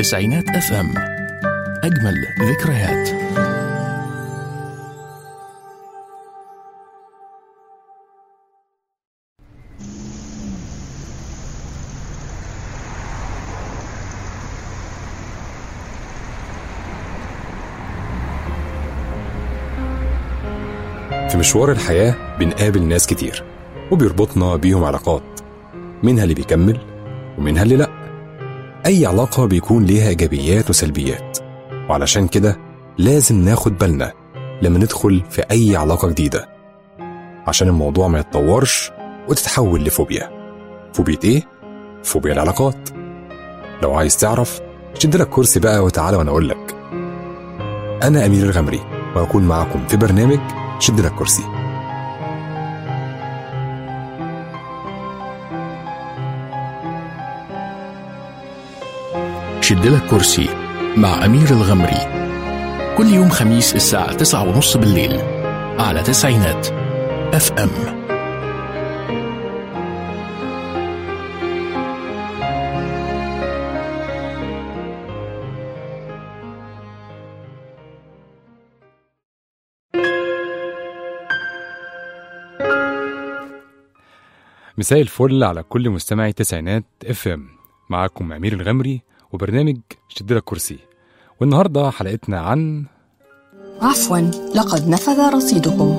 تسعينات اف ام اجمل ذكريات في مشوار الحياة بنقابل ناس كتير وبيربطنا بيهم علاقات منها اللي بيكمل ومنها اللي لأ أي علاقة بيكون ليها إيجابيات وسلبيات وعلشان كده لازم ناخد بالنا لما ندخل في أي علاقة جديدة عشان الموضوع ما يتطورش وتتحول لفوبيا فوبيا إيه؟ فوبيا العلاقات لو عايز تعرف شد لك كرسي بقى وتعالى وأنا أقول لك أنا أمير الغمري وأكون معكم في برنامج شد لك كرسي شد لك كرسي مع أمير الغمري كل يوم خميس الساعة تسعة ونص بالليل على تسعينات اف ام مساء الفل على كل مستمعي تسعينات اف ام معاكم امير الغمري وبرنامج شد لك كرسي والنهارده حلقتنا عن عفوا لقد نفذ رصيدكم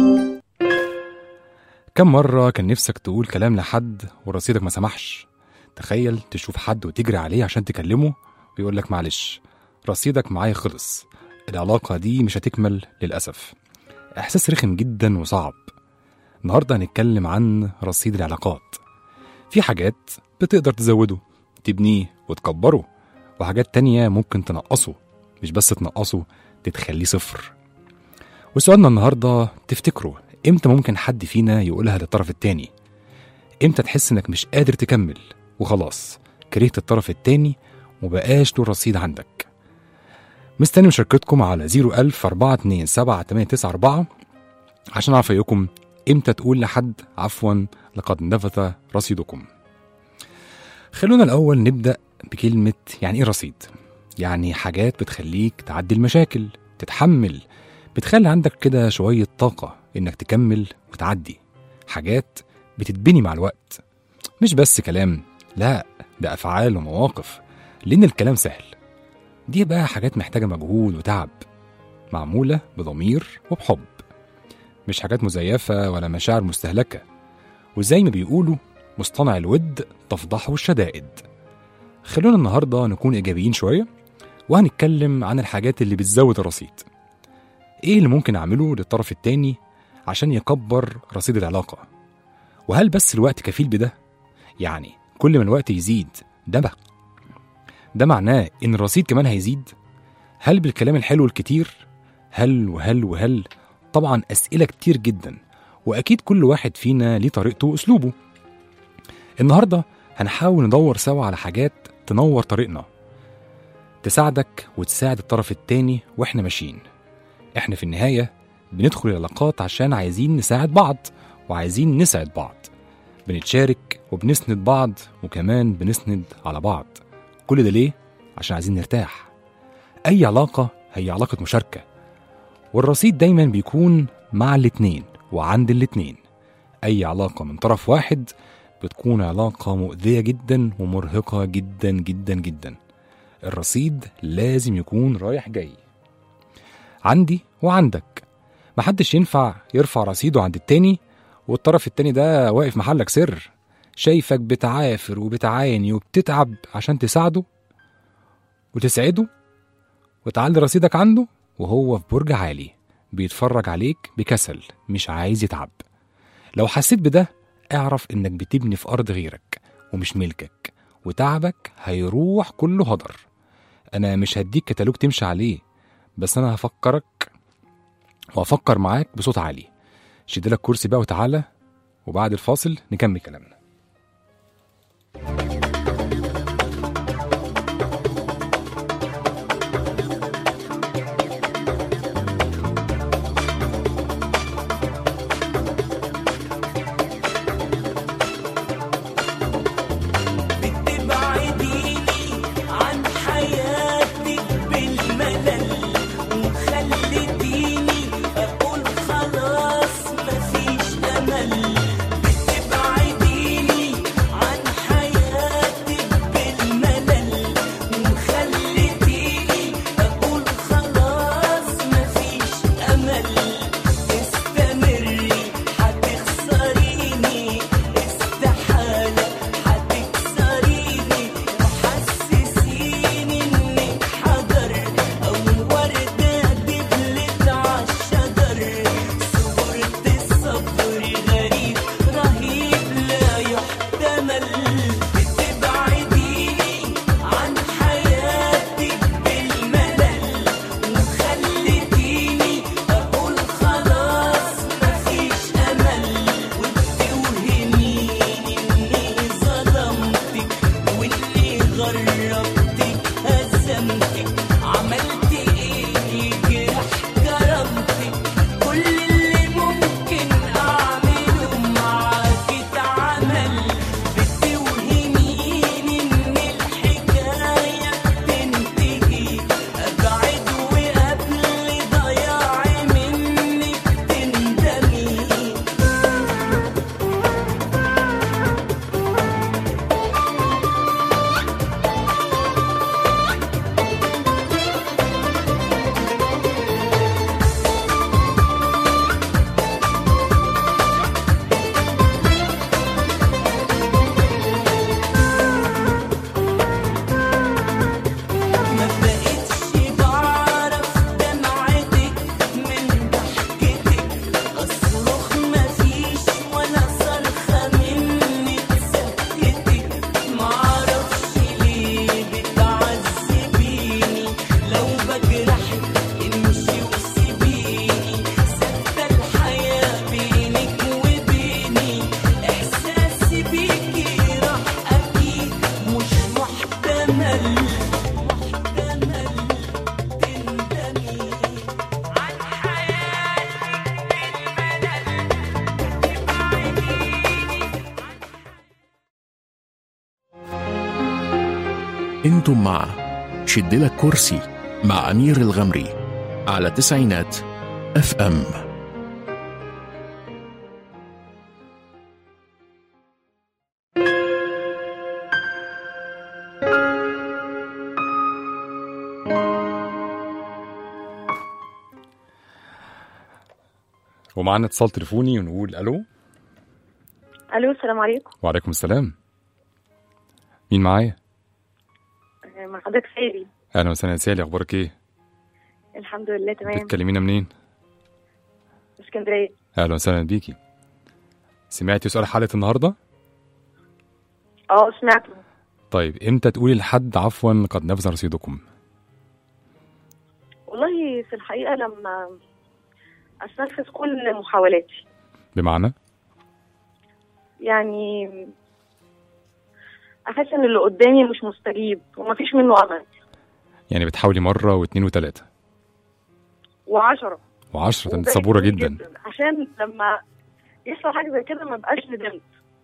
كم مره كان نفسك تقول كلام لحد ورصيدك ما سمحش تخيل تشوف حد وتجري عليه عشان تكلمه ويقول لك معلش رصيدك معايا خلص العلاقه دي مش هتكمل للاسف احساس رخم جدا وصعب النهارده هنتكلم عن رصيد العلاقات في حاجات بتقدر تزوده تبنيه وتكبره وحاجات تانية ممكن تنقصه مش بس تنقصه تتخليه صفر وسؤالنا النهارده تفتكروا امتى ممكن حد فينا يقولها للطرف التاني امتى تحس انك مش قادر تكمل وخلاص كرهت الطرف التاني ومبقاش له رصيد عندك مستني مشاركتكم على 01000 427 عشان اعرف رايكم امتى تقول لحد عفوا لقد نفذ رصيدكم خلونا الاول نبدا بكلمه يعني ايه رصيد يعني حاجات بتخليك تعدي المشاكل تتحمل بتخلي عندك كده شويه طاقه انك تكمل وتعدي حاجات بتتبني مع الوقت مش بس كلام لا ده افعال ومواقف لان الكلام سهل دي بقى حاجات محتاجه مجهود وتعب معموله بضمير وبحب مش حاجات مزيفة ولا مشاعر مستهلكة وزي ما بيقولوا مصطنع الود تفضحه الشدائد خلونا النهاردة نكون إيجابيين شوية وهنتكلم عن الحاجات اللي بتزود الرصيد إيه اللي ممكن أعمله للطرف التاني عشان يكبر رصيد العلاقة وهل بس الوقت كفيل بده؟ يعني كل ما الوقت يزيد ده بقى ده معناه إن الرصيد كمان هيزيد؟ هل بالكلام الحلو الكتير؟ هل وهل وهل طبعا أسئلة كتير جدا وأكيد كل واحد فينا ليه طريقته وأسلوبه النهاردة هنحاول ندور سوا على حاجات تنور طريقنا تساعدك وتساعد الطرف التاني وإحنا ماشيين إحنا في النهاية بندخل العلاقات عشان عايزين نساعد بعض وعايزين نسعد بعض بنتشارك وبنسند بعض وكمان بنسند على بعض كل ده ليه؟ عشان عايزين نرتاح أي علاقة هي علاقة مشاركة والرصيد دايما بيكون مع الاتنين وعند الاتنين أي علاقة من طرف واحد بتكون علاقة مؤذية جدا ومرهقة جدا جدا جدا الرصيد لازم يكون رايح جاي عندي وعندك محدش ينفع يرفع رصيده عند التاني والطرف التاني ده واقف محلك سر شايفك بتعافر وبتعاني وبتتعب عشان تساعده وتسعده وتعلي رصيدك عنده وهو في برج عالي بيتفرج عليك بكسل مش عايز يتعب لو حسيت بده اعرف انك بتبني في ارض غيرك ومش ملكك وتعبك هيروح كله هدر انا مش هديك كتالوج تمشي عليه بس انا هفكرك وافكر معاك بصوت عالي شد لك كرسي بقى وتعالى وبعد الفاصل نكمل كلامنا بتبعديني عن حياتي انتم مع شد لك كرسي مع أمير الغمري على تسعينات اف ام ومعانا اتصال تليفوني ونقول الو الو السلام عليكم وعليكم السلام مين معايا آه، مع حضرتك سالي اهلا وسهلا يا سالي اخبارك ايه الحمد لله تمام بتكلمينا منين اسكندريه اهلا وسهلا بيكي سمعتي سؤال حلقه النهارده اه سمعته طيب امتى تقولي لحد عفوا قد نفذ رصيدكم والله في الحقيقه لما استنفذ كل محاولاتي بمعنى يعني احس ان اللي قدامي مش مستجيب ومفيش منه امل يعني بتحاولي مره واثنين وثلاثه وعشرة وعشرة انت وده صبوره كتير جدا عشان لما يحصل حاجه زي كده ما بقاش ندمت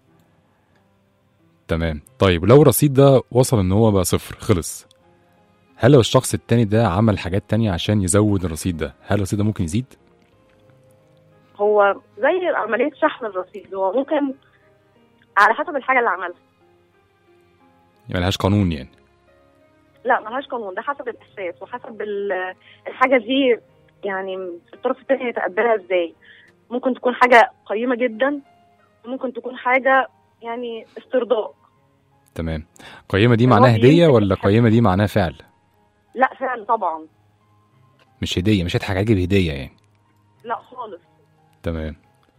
تمام طيب لو الرصيد ده وصل ان هو بقى صفر خلص هل لو الشخص التاني ده عمل حاجات تانية عشان يزود الرصيد ده هل الرصيد ده ممكن يزيد هو زي عمليه شحن الرصيد هو ممكن على حسب الحاجه اللي عملها يعني ملهاش قانون يعني لا ملهاش قانون ده حسب الاحساس وحسب ال- الحاجه دي يعني الطرف الثاني يتقبلها ازاي ممكن تكون حاجه قيمه جدا وممكن تكون حاجه يعني استرضاء تمام قيمة دي هو معناها هدية بيمسك ولا الحاجة. قيمة دي معناها فعل لا فعلا طبعا مش هدية مش هضحك عليكي بهدية يعني لا خالص تمام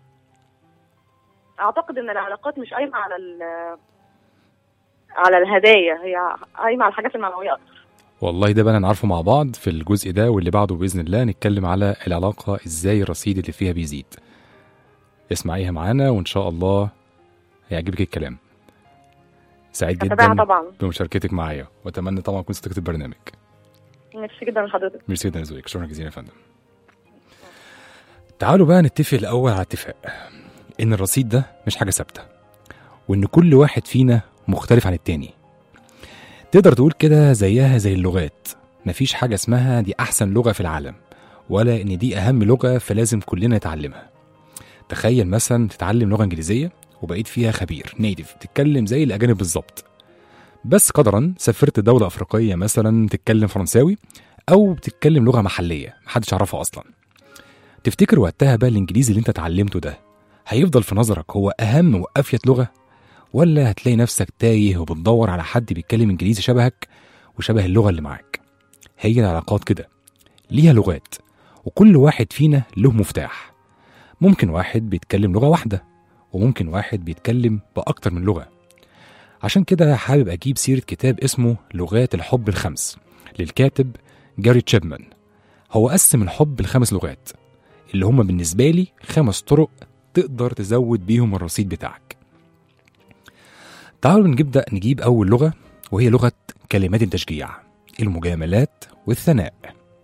اعتقد ان العلاقات مش قايمه على ال- على الهدايا هي قايمه على الحاجات المعنويه اكتر والله ده بقى نعرفه مع بعض في الجزء ده واللي بعده بإذن الله نتكلم على العلاقة ازاي الرصيد اللي فيها بيزيد اسمعيها معانا وإن شاء الله هيعجبك الكلام سعيد هتابعها جدا طبعا بمشاركتك معايا واتمنى طبعا اكون صديقة البرنامج ميرسي جدا لحضرتك ميرسي جدا لذوقك شكرا جزيلا يا فندم تعالوا بقى نتفق الاول على اتفاق ان الرصيد ده مش حاجه ثابته وان كل واحد فينا مختلف عن التاني تقدر تقول كده زيها زي اللغات مفيش حاجه اسمها دي احسن لغه في العالم ولا ان دي اهم لغه فلازم كلنا نتعلمها تخيل مثلا تتعلم لغه انجليزيه وبقيت فيها خبير نيتف تتكلم زي الاجانب بالظبط بس قدرا سافرت دولة أفريقية مثلا تتكلم فرنساوي أو بتتكلم لغة محلية محدش يعرفها أصلا تفتكر وقتها بقى الإنجليزي اللي أنت اتعلمته ده هيفضل في نظرك هو أهم وأفيد لغة ولا هتلاقي نفسك تايه وبتدور على حد بيتكلم إنجليزي شبهك وشبه اللغة اللي معاك هي العلاقات كده ليها لغات وكل واحد فينا له مفتاح ممكن واحد بيتكلم لغة واحدة وممكن واحد بيتكلم بأكتر من لغة عشان كده حابب أجيب سيرة كتاب اسمه لغات الحب الخمس للكاتب جاري تشيبمان هو قسم الحب لخمس لغات اللي هم بالنسبة لي خمس طرق تقدر تزود بيهم الرصيد بتاعك تعالوا نبدأ نجيب أول لغة وهي لغة كلمات التشجيع المجاملات والثناء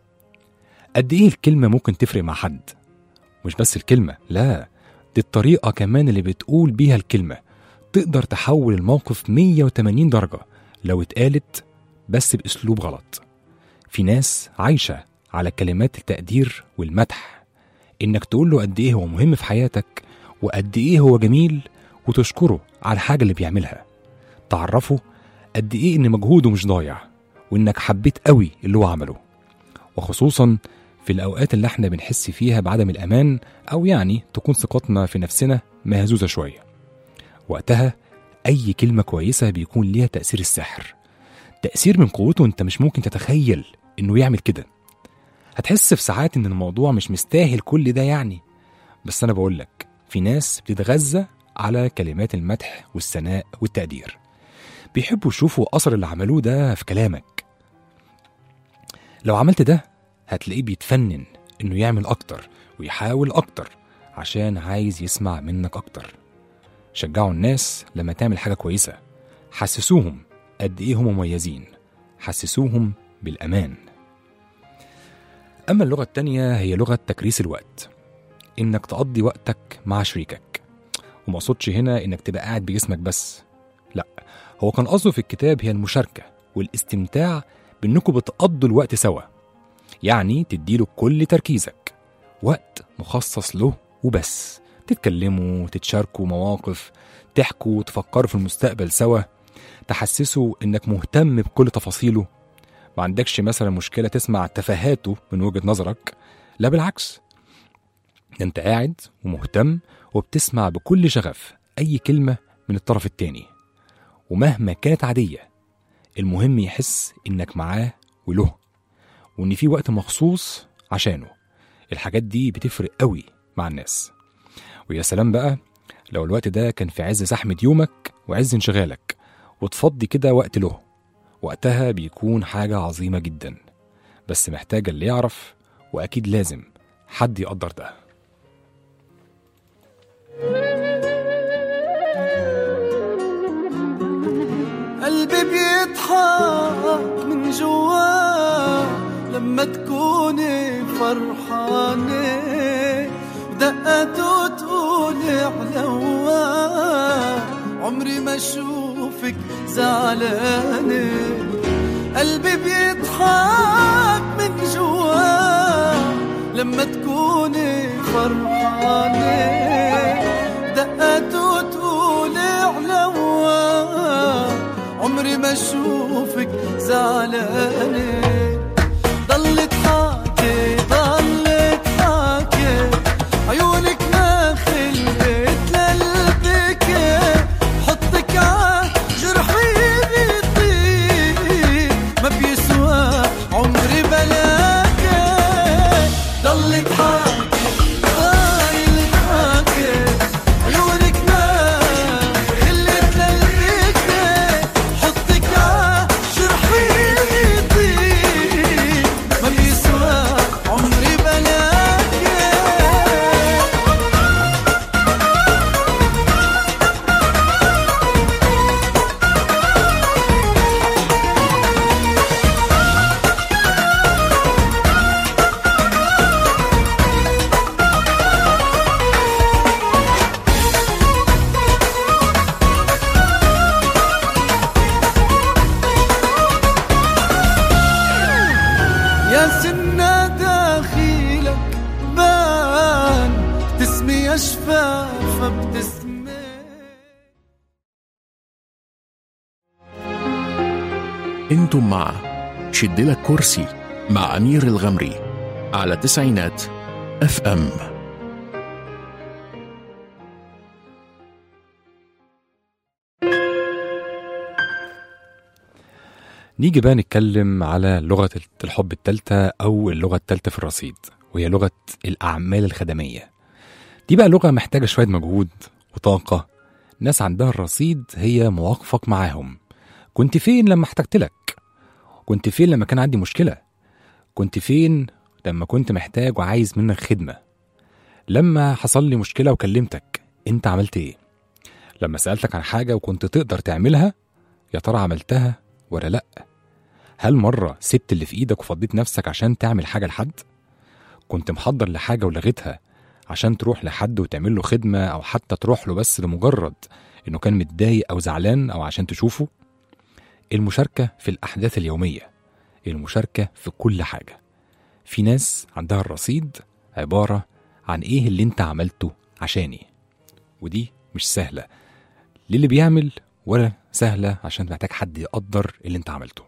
قد إيه الكلمة ممكن تفرق مع حد مش بس الكلمة لا دي الطريقة كمان اللي بتقول بيها الكلمة تقدر تحول الموقف 180 درجة لو اتقالت بس بأسلوب غلط في ناس عايشة على كلمات التقدير والمدح إنك تقول له قد إيه هو مهم في حياتك وقد إيه هو جميل وتشكره على الحاجة اللي بيعملها تعرفه قد إيه إن مجهوده مش ضايع وإنك حبيت قوي اللي هو عمله وخصوصا في الأوقات اللي احنا بنحس فيها بعدم الأمان أو يعني تكون ثقتنا في نفسنا مهزوزة شوية وقتها أي كلمة كويسة بيكون ليها تأثير السحر تأثير من قوته أنت مش ممكن تتخيل إنه يعمل كده هتحس في ساعات إن الموضوع مش مستاهل كل ده يعني بس أنا بقولك في ناس بتتغذى على كلمات المدح والثناء والتقدير بيحبوا يشوفوا أثر اللي عملوه ده في كلامك لو عملت ده هتلاقيه بيتفنن إنه يعمل أكتر ويحاول أكتر عشان عايز يسمع منك أكتر شجعوا الناس لما تعمل حاجة كويسة حسسوهم قد إيه هم مميزين حسسوهم بالأمان أما اللغة التانية هي لغة تكريس الوقت إنك تقضي وقتك مع شريكك وما أقصدش هنا إنك تبقى قاعد بجسمك بس لا هو كان قصده في الكتاب هي المشاركة والاستمتاع بانكم بتقضوا الوقت سوا يعني تديله كل تركيزك وقت مخصص له وبس تتكلموا تتشاركوا مواقف تحكوا تفكروا في المستقبل سوا تحسسوا انك مهتم بكل تفاصيله ما عندكش مثلا مشكلة تسمع تفاهاته من وجهة نظرك لا بالعكس ده انت قاعد ومهتم وبتسمع بكل شغف اي كلمة من الطرف التاني ومهما كانت عادية المهم يحس انك معاه وله وان في وقت مخصوص عشانه الحاجات دي بتفرق قوي مع الناس ويا سلام بقى لو الوقت ده كان في عز زحمة يومك وعز انشغالك وتفضي كده وقت له وقتها بيكون حاجة عظيمة جدا بس محتاجة اللي يعرف وأكيد لازم حد يقدر ده قلبي بيضحك من جوا لما تكوني فرحانة ودقته تقولي علوا عمري ما اشوفك زعلانة قلبي بيضحك من جوا لما تكوني فرحانة دقته تقولي علوا عمري ما اشوفك زعلانة ضلت حاكي ضلت حاكي عيونك ما خلقت لقلبك حطك ع جرحي بيطير ما بيسوى عمري بلاك ضلت حاكي ضلت حاكي عيونك ما خلت لقلبك حطك ع جرحي بيطير ما بيسوى عمري بلاك يا سنة داخلك بان تسمي أشفافها بتسمي انتم مع شدلك كرسي مع أمير الغمري على تسعينات اف ام نيجي بقى نتكلم على لغة الحب التالتة أو اللغة التالتة في الرصيد وهي لغة الأعمال الخدمية دي بقى لغة محتاجة شوية مجهود وطاقة ناس عندها الرصيد هي مواقفك معاهم كنت فين لما احتجت لك كنت فين لما كان عندي مشكلة كنت فين لما كنت محتاج وعايز منك خدمة لما حصل لي مشكلة وكلمتك انت عملت ايه لما سألتك عن حاجة وكنت تقدر تعملها يا ترى عملتها ولا لأ هل مرة سبت اللي في إيدك وفضيت نفسك عشان تعمل حاجة لحد؟ كنت محضر لحاجة ولغيتها عشان تروح لحد وتعمل له خدمة أو حتى تروح له بس لمجرد إنه كان متضايق أو زعلان أو عشان تشوفه؟ المشاركة في الأحداث اليومية المشاركة في كل حاجة في ناس عندها الرصيد عبارة عن إيه اللي أنت عملته عشاني ودي مش سهلة للي بيعمل ولا سهلة عشان محتاج حد يقدر اللي انت عملته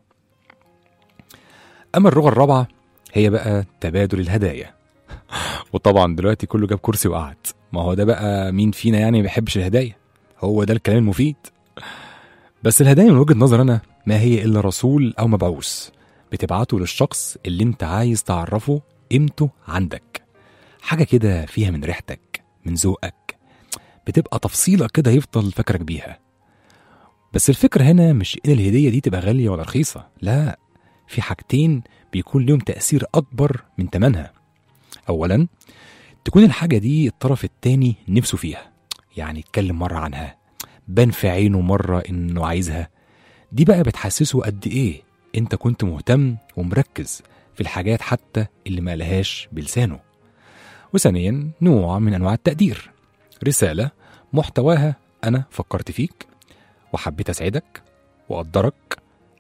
أما اللغة الرابعة هي بقى تبادل الهدايا وطبعا دلوقتي كله جاب كرسي وقعد ما هو ده بقى مين فينا يعني ما بيحبش الهدايا هو ده الكلام المفيد بس الهدايا من وجهة نظر أنا ما هي إلا رسول أو مبعوث بتبعته للشخص اللي انت عايز تعرفه قيمته عندك حاجة كده فيها من ريحتك من ذوقك بتبقى تفصيلة كده يفضل فاكرك بيها بس الفكرة هنا مش إن الهدية دي تبقى غالية ولا رخيصة لا في حاجتين بيكون لهم تأثير أكبر من تمنها أولا تكون الحاجة دي الطرف التاني نفسه فيها يعني اتكلم مرة عنها بان في عينه مرة إنه عايزها دي بقى بتحسسه قد إيه أنت كنت مهتم ومركز في الحاجات حتى اللي ما لهاش بلسانه وثانيا نوع من أنواع التقدير رسالة محتواها أنا فكرت فيك وحبيت أسعدك وأقدرك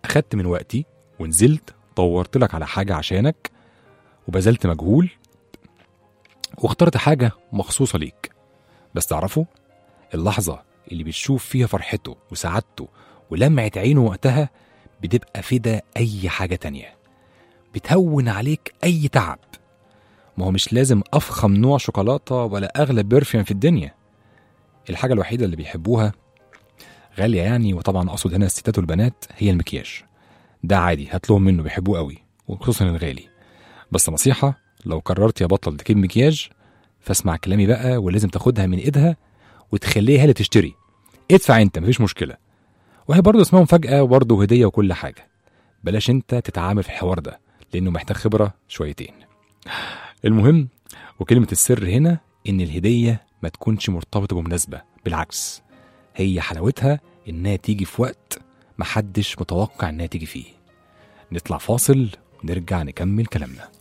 اخدت من وقتي ونزلت دورت لك على حاجه عشانك وبذلت مجهول واخترت حاجه مخصوصه ليك بس تعرفوا اللحظه اللي بتشوف فيها فرحته وسعادته ولمعة عينه وقتها بتبقى فدا أي حاجة تانية بتهون عليك أي تعب ما هو مش لازم أفخم نوع شوكولاتة ولا أغلى برفيوم في الدنيا الحاجة الوحيدة اللي بيحبوها غالية يعني وطبعا أقصد هنا الستات والبنات هي المكياج ده عادي هات لهم منه بيحبوه قوي وخصوصا الغالي بس نصيحة لو قررت يا بطل تجيب مكياج فاسمع كلامي بقى ولازم تاخدها من ايدها وتخليها هي اللي تشتري ادفع انت مفيش مشكله وهي برضه اسمها مفاجاه وبرضه هديه وكل حاجه بلاش انت تتعامل في الحوار ده لانه محتاج خبره شويتين المهم وكلمه السر هنا ان الهديه ما تكونش مرتبطه بمناسبه بالعكس هي حلاوتها انها تيجي في وقت محدش متوقع انها تيجي فيه نطلع فاصل ونرجع نكمل كلامنا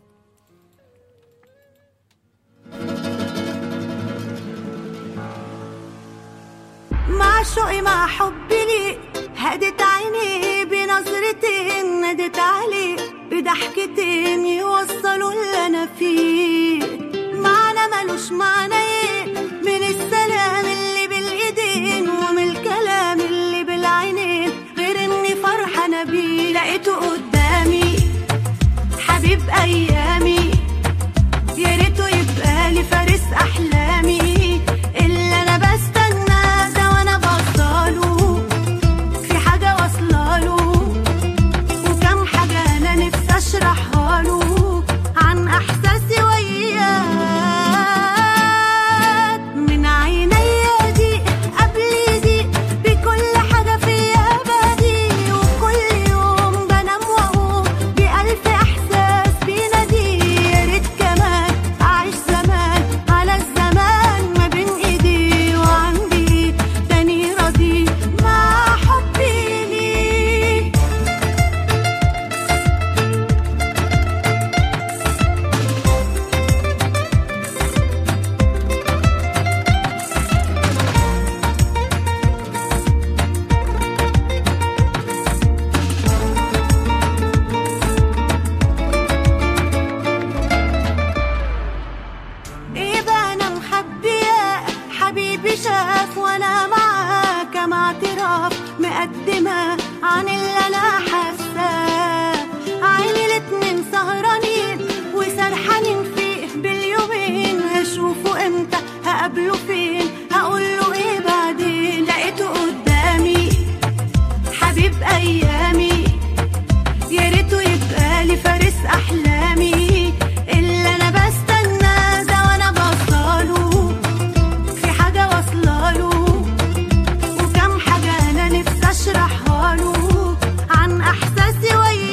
مع شوقي مع حبي لي هدت عيني بنظرتين نادت عليه بضحكتين يوصلوا اللي انا فيه معنى ملوش معنى ايه من السلام اللي بالايدين ومن الكلام اللي بالعينين غير اني فرحانه بيه لقيته قدامي حبيب ايامي يا ريته يبقى لي فارس احلامي اللي انا بستنى ده وانا بصاله في حاجه واصلاله وكم حاجه انا نفسي اشرحها له عن احساسي وياك من عينيا دي قبل دي بكل حاجه فيا بدي وكل يوم بنام واقوم بألف احساس بينادي يا ريت كمان اعيش زمان على الزمان ما بين ايدي وعندي تاني راضي مع حبي ليك ايه بقى انا مخبيه حبيبي شاف وانا معاه كم اعتراف مقدمه عن اللي انا حاساه عيني الاتنين سهرانين وسرحانين فيه باليومين هشوفه امتى هقابله فين هقوله ايه بعدين لقيته قدامي حبيب ايامي يا ريته يبقى لي فارس احلامي اللي انا بستنى ده وانا بصاله في حاجه واصلاله وكم حاجه انا نفسي اشرحها له عن احساسي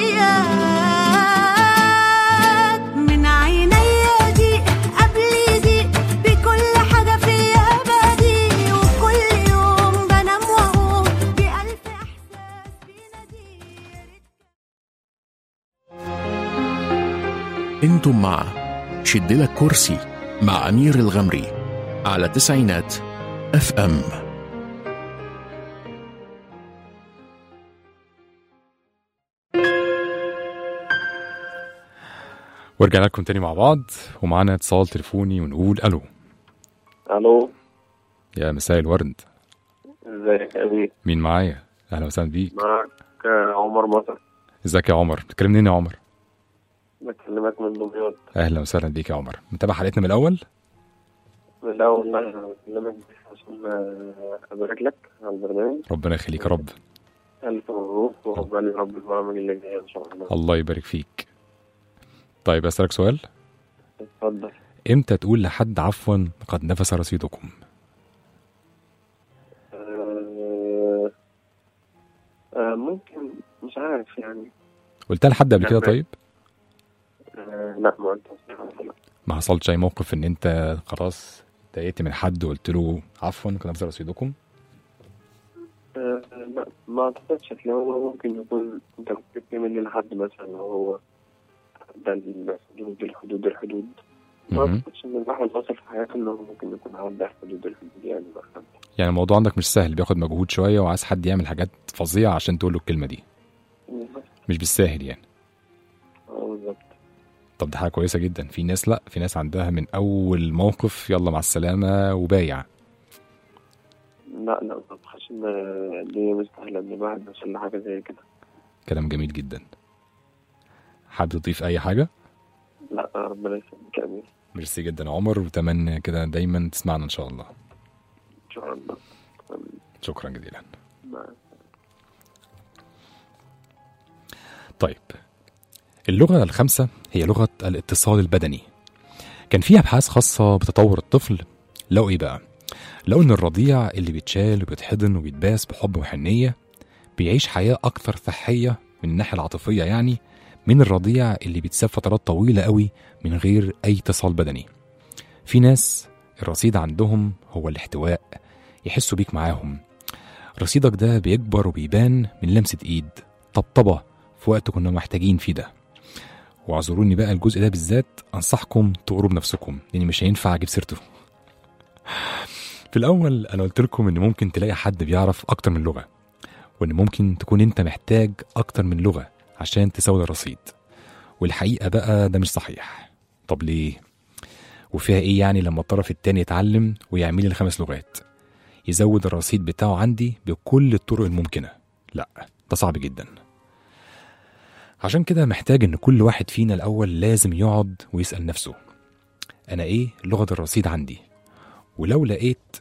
وياك من عينيا دي قبل دي بكل حاجه فيا بدي وكل يوم بنام واقوم بألف احساس بينادي انتم مع شدلك كرسي مع أمير الغمري على تسعينات اف ام ورجعنا لكم تاني مع بعض ومعانا اتصال تليفوني ونقول الو الو يا مساء الورد ازيك يا ابي مين معايا اهلا وسهلا بيك معك آه، عمر مطر ازيك يا عمر بتكلمني منين يا عمر بكلمك من دمياط اهلا وسهلا بيك يا عمر متابع حلقتنا من الاول من الاول والله انا بكلمك عشان آه، ابارك لك على البرنامج ربنا يخليك يا رب الف مبروك وعقبال يا رب البرامج اللي جايه ان شاء الله الله يبارك فيك طيب اسالك سؤال اتفضل امتى تقول لحد عفوا قد نفس رصيدكم آه، آه، ممكن مش عارف يعني قلتها لحد قبل لا، كده ما- طيب آه، لا ما انت لا. ما حصلش اي موقف ان انت خلاص اتضايقت من حد وقلت له عفوا قد نفس رصيدكم آه، لا ما اعتقدش اصل هو ممكن يكون انت كنت مني لحد مثلا لو هو عدى الحدود الحدود الحدود ما مهم. اعتقدش ان الواحد وصل في حياته انه ممكن يكون عدى حدود الحدود يعني مع حد يعني الموضوع عندك مش سهل بياخد مجهود شويه وعايز حد يعمل حاجات فظيعه عشان تقول له الكلمه دي مش بالساهل يعني اه بالظبط طب دي حاجه كويسه جدا في ناس لا في ناس عندها من اول موقف يلا مع السلامه وبايع لا لا ما بخش ان إن هي مستاهله ان الواحد يوصل لحاجه زي كده كلام جميل جدا حابب تضيف اي حاجه لا ربنا يسلمك يا امين ميرسي جدا يا عمر واتمنى كده دايما تسمعنا ان شاء الله ان شاء الله آمين. شكرا جزيلا مع طيب اللغة الخامسة هي لغة الاتصال البدني كان في أبحاث خاصة بتطور الطفل لقوا إيه بقى؟ لقوا إن الرضيع اللي بيتشال وبيتحضن وبيتباس بحب وحنية بيعيش حياة أكثر صحية من الناحية العاطفية يعني من الرضيع اللي بيتساب فترات طويلة قوي من غير أي اتصال بدني في ناس الرصيد عندهم هو الاحتواء يحسوا بيك معاهم رصيدك ده بيكبر وبيبان من لمسة إيد طبطبة في وقت كنا محتاجين فيه ده واعذروني بقى الجزء ده بالذات انصحكم تقروا بنفسكم لان مش هينفع اجيب سيرته في الاول انا قلت لكم ان ممكن تلاقي حد بيعرف اكتر من لغه وان ممكن تكون انت محتاج اكتر من لغه عشان تساوي الرصيد والحقيقه بقى ده مش صحيح طب ليه وفيها ايه يعني لما الطرف التاني يتعلم ويعمل لي الخمس لغات يزود الرصيد بتاعه عندي بكل الطرق الممكنه لا ده صعب جدا عشان كده محتاج ان كل واحد فينا الاول لازم يقعد ويسال نفسه انا ايه لغه الرصيد عندي ولو لقيت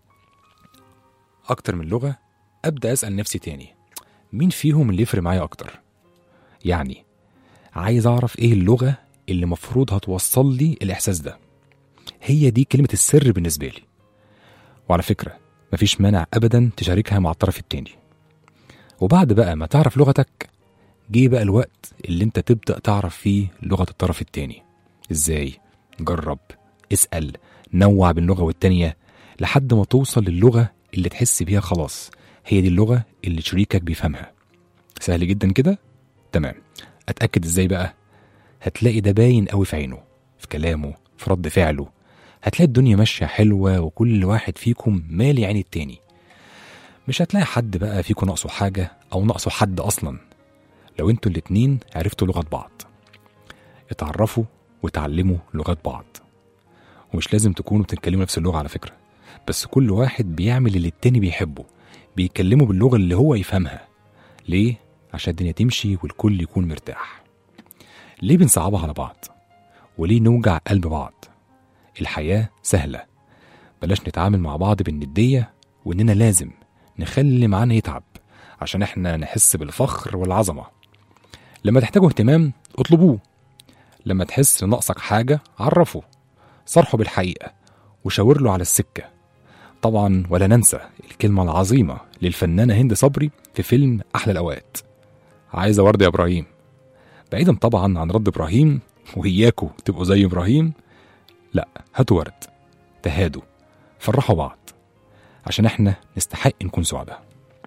اكتر من لغه ابدا اسال نفسي تاني مين فيهم اللي يفرق معايا اكتر يعني عايز اعرف ايه اللغه اللي مفروض هتوصل لي الاحساس ده هي دي كلمه السر بالنسبه لي وعلى فكره مفيش مانع ابدا تشاركها مع الطرف التاني وبعد بقى ما تعرف لغتك جه بقى الوقت اللي انت تبدأ تعرف فيه لغة الطرف التاني ازاي جرب اسأل نوع بين لغة والتانية لحد ما توصل للغة اللي تحس بيها خلاص هي دي اللغة اللي شريكك بيفهمها سهل جدا كده تمام اتأكد ازاي بقى هتلاقي ده باين قوي في عينه في كلامه في رد فعله هتلاقي الدنيا ماشية حلوة وكل واحد فيكم مالي عين التاني مش هتلاقي حد بقى فيكم ناقصه حاجة أو ناقصه حد أصلا لو انتوا الاتنين عرفتوا لغة بعض اتعرفوا وتعلموا لغات بعض ومش لازم تكونوا بتتكلموا نفس اللغة على فكرة بس كل واحد بيعمل اللي التاني بيحبه بيكلموا باللغة اللي هو يفهمها ليه؟ عشان الدنيا تمشي والكل يكون مرتاح ليه بنصعبها على بعض؟ وليه نوجع قلب بعض؟ الحياة سهلة بلاش نتعامل مع بعض بالندية وإننا لازم نخلي اللي معانا يتعب عشان احنا نحس بالفخر والعظمة لما تحتاجوا اهتمام اطلبوه لما تحس إن ناقصك حاجة عرفه صرحه بالحقيقة وشاور له على السكة طبعا ولا ننسى الكلمة العظيمة للفنانة هند صبري في فيلم أحلى الأوقات عايزة ورد يا إبراهيم بعيدا طبعا عن رد إبراهيم وإياكوا تبقوا زي إبراهيم لا هاتوا ورد تهادوا فرحوا بعض عشان احنا نستحق نكون سعداء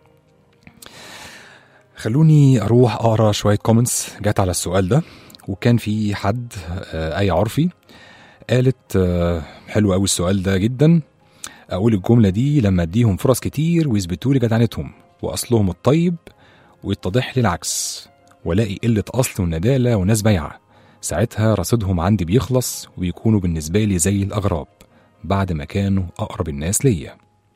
خلوني اروح اقرا شويه كومنتس جت على السؤال ده وكان في حد آه، اي عرفي قالت آه، حلو قوي السؤال ده جدا اقول الجمله دي لما اديهم فرص كتير ويثبتوا لي جدعنتهم واصلهم الطيب ويتضح لي العكس والاقي قله اصل ونداله وناس بايعه ساعتها رصيدهم عندي بيخلص ويكونوا بالنسبه لي زي الاغراب بعد ما كانوا اقرب الناس ليا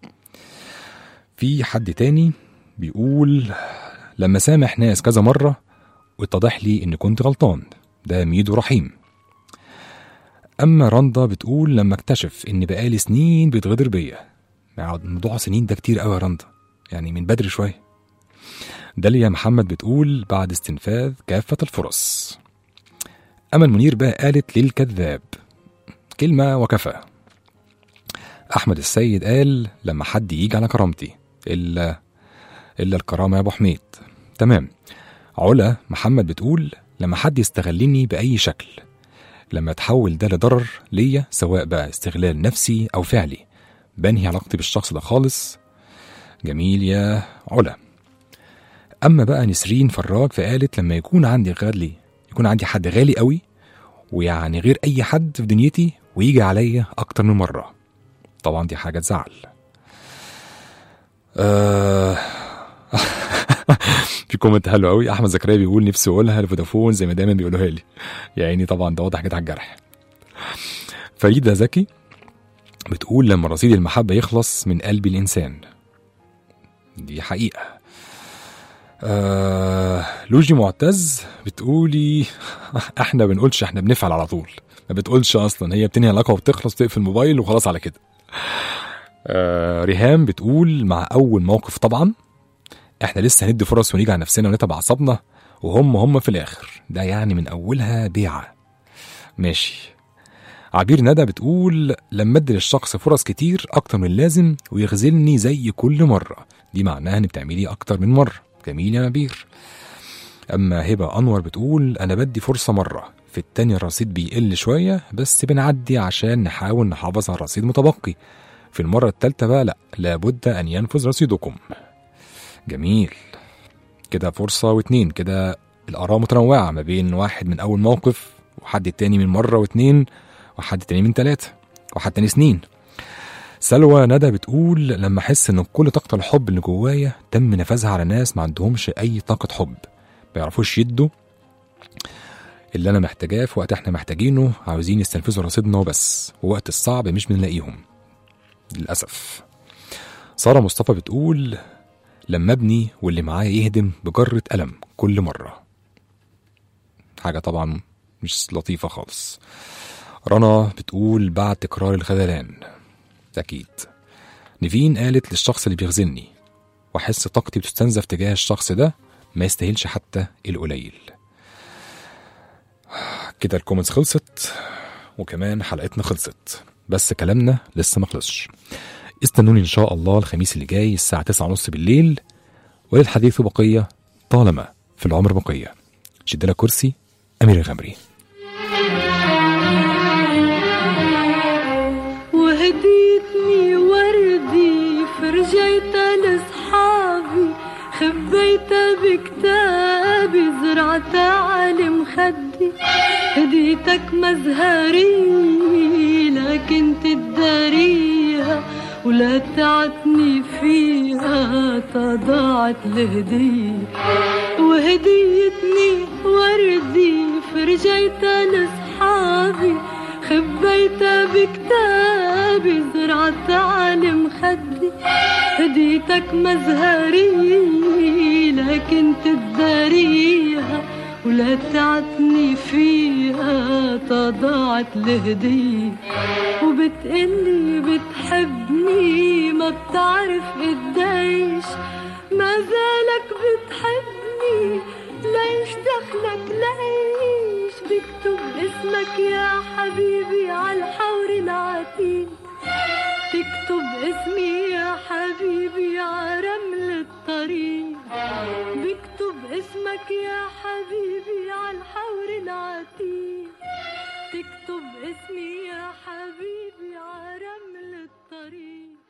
في حد تاني بيقول لما سامح ناس كذا مرة واتضح لي إني كنت غلطان ده ميدو رحيم أما رندا بتقول لما اكتشف إن بقالي سنين بيتغدر بيا مع موضوع سنين ده كتير قوي يا رندا يعني من بدري شوية داليا محمد بتقول بعد استنفاذ كافة الفرص أمل منير بقى قالت للكذاب كلمة وكفى أحمد السيد قال لما حد يجي على كرامتي إلا إلا الكرامة يا أبو حميد تمام علا محمد بتقول لما حد يستغلني بأي شكل لما تحول ده لضرر ليا سواء بقى استغلال نفسي أو فعلي بنهي علاقتي بالشخص ده خالص جميل يا علا أما بقى نسرين فراج فقالت لما يكون عندي غالي يكون عندي حد غالي قوي ويعني غير أي حد في دنيتي ويجي عليا أكتر من مرة طبعا دي حاجة تزعل آه في كومنت حلو قوي احمد زكريا بيقول نفسي اقولها لفودافون زي ما دايما بيقولوها لي يا عيني طبعا ده واضح كده على الجرح فريده زكي بتقول لما رصيد المحبه يخلص من قلب الانسان دي حقيقه آه لوجي معتز بتقولي احنا بنقولش احنا بنفعل على طول ما بتقولش اصلا هي بتنهي العلاقه وبتخلص تقفل الموبايل وخلاص على كده آه ريهام بتقول مع اول موقف طبعا احنا لسه هندي فرص ونيجي على نفسنا ونتعب اعصابنا وهم هم في الاخر ده يعني من اولها بيعه ماشي عبير ندى بتقول لما ادي للشخص فرص كتير اكتر من اللازم ويخذلني زي كل مره دي معناها ان بتعملي اكتر من مره جميل يا عبير اما هبه انور بتقول انا بدي فرصه مره في التانية الرصيد بيقل شويه بس بنعدي عشان نحاول نحافظ على الرصيد متبقي في المره التالتة بقى لا لابد ان ينفذ رصيدكم جميل كده فرصة واتنين كده الآراء متنوعة ما بين واحد من أول موقف وحد التاني من مرة واتنين وحد تاني من تلاتة وحد تاني سنين سلوى ندى بتقول لما أحس إن كل طاقة الحب اللي جوايا تم نفاذها على ناس ما عندهمش أي طاقة حب ما بيعرفوش يدوا اللي أنا محتاجاه في وقت إحنا محتاجينه عاوزين يستنفذوا رصيدنا وبس ووقت الصعب مش بنلاقيهم للأسف سارة مصطفى بتقول لما ابني واللي معايا يهدم بجرة ألم كل مرة حاجة طبعا مش لطيفة خالص رنا بتقول بعد تكرار الخذلان أكيد نيفين قالت للشخص اللي بيخذلني وأحس طاقتي بتستنزف تجاه الشخص ده ما يستاهلش حتى القليل كده الكومنتس خلصت وكمان حلقتنا خلصت بس كلامنا لسه ما خلصش استنوني ان شاء الله الخميس اللي جاي الساعة 9:30 بالليل وللحديث بقية طالما في العمر بقية شد لك كرسي أمير الغمري وهديتني وردي فرجيتها لصحابي خبيتها بكتابي زرعتها على مخدي هديتك مزهري لكن تداريها ولا تعتني فيها تضاعت الهدية وهديتني وردي فرجيتها لصحابي خبيتها بكتابي زرعتها على مخدي هديتك مزهري لكن تداريها ولا تعتني فيها تضاعت الهدية وبتقلي بتحبني ما بتعرف قديش ما زالك بتحبني ليش دخلك ليش بكتب اسمك يا حبيبي عالحور العتيق تكتب اسمي يا حبيبي عرمل الطريق بكتب اسمك يا حبيبي عالحور العتيق تكتب اسمي يا حبيبي عرمل الطريق